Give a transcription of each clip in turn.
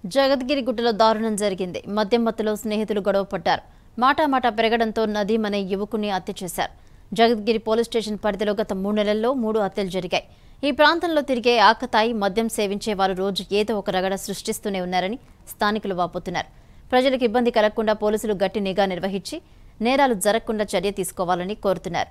జగద్గిరి గుట్టలో దారుణం జరిగింది మద్యం మత్తులో స్నేహితులు గొడవ పడ్డారు మాటామాట పెరగడంతో నదీం అనే యువకుని హత్య చేశారు జగద్గిరి పోలీస్ స్టేషన్ పరిధిలో గత మూడు నెలల్లో మూడు హత్యలు జరిగాయి ఈ ప్రాంతంలో తిరిగే ఆకతాయి మద్యం సేవించే వారు రోజు ఏదో ఒక రగడ సృష్టిస్తూనే ఉన్నారని స్థానికులు వాపోతున్నారు ప్రజలకు ఇబ్బంది కలగకుండా పోలీసులు గట్టి నిఘా నిర్వహించి నేరాలు జరగకుండా చర్య తీసుకోవాలని కోరుతున్నారు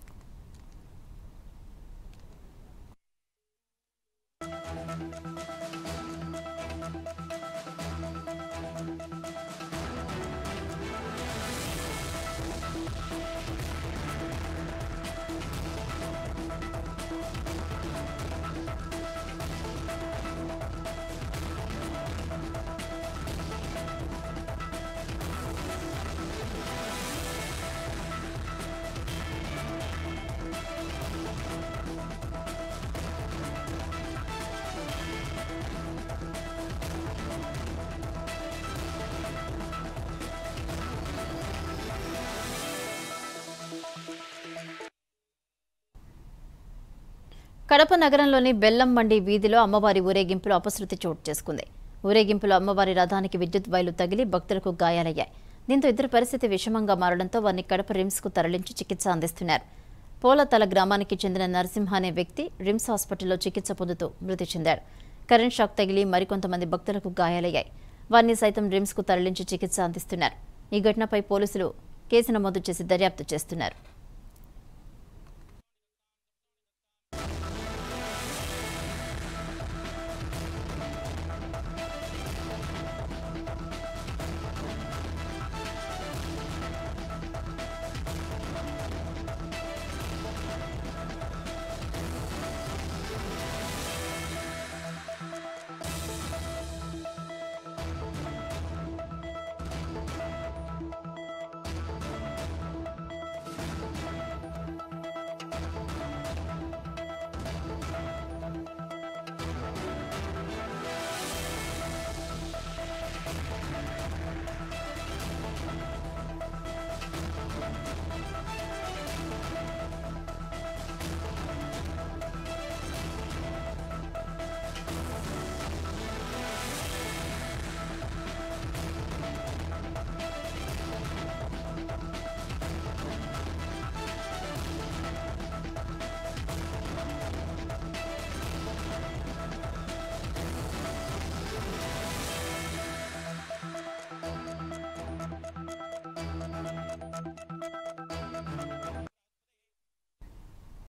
కడప నగరంలోని బెల్లం మండి వీధిలో అమ్మవారి ఊరేగింపులో అపశృతి చోటు చేసుకుంది ఊరేగింపులో అమ్మవారి రథానికి విద్యుత్ వైర్లు తగిలి భక్తులకు గాయాలయ్యాయి దీంతో ఇద్దరు పరిస్థితి విషమంగా మారడంతో వారిని కడప రిమ్స్కు తరలించి చికిత్స అందిస్తున్నారు పోలతల గ్రామానికి చెందిన నరసింహ అనే వ్యక్తి రిమ్స్ హాస్పిటల్లో చికిత్స పొందుతూ మృతి చెందాడు కరెంట్ షాక్ తగిలి మరికొంతమంది భక్తులకు గాయాలయ్యాయి వారిని సైతం రిమ్స్కు తరలించి చికిత్స అందిస్తున్నారు ఈ ఘటనపై పోలీసులు కేసు నమోదు చేసి దర్యాప్తు చేస్తున్నారు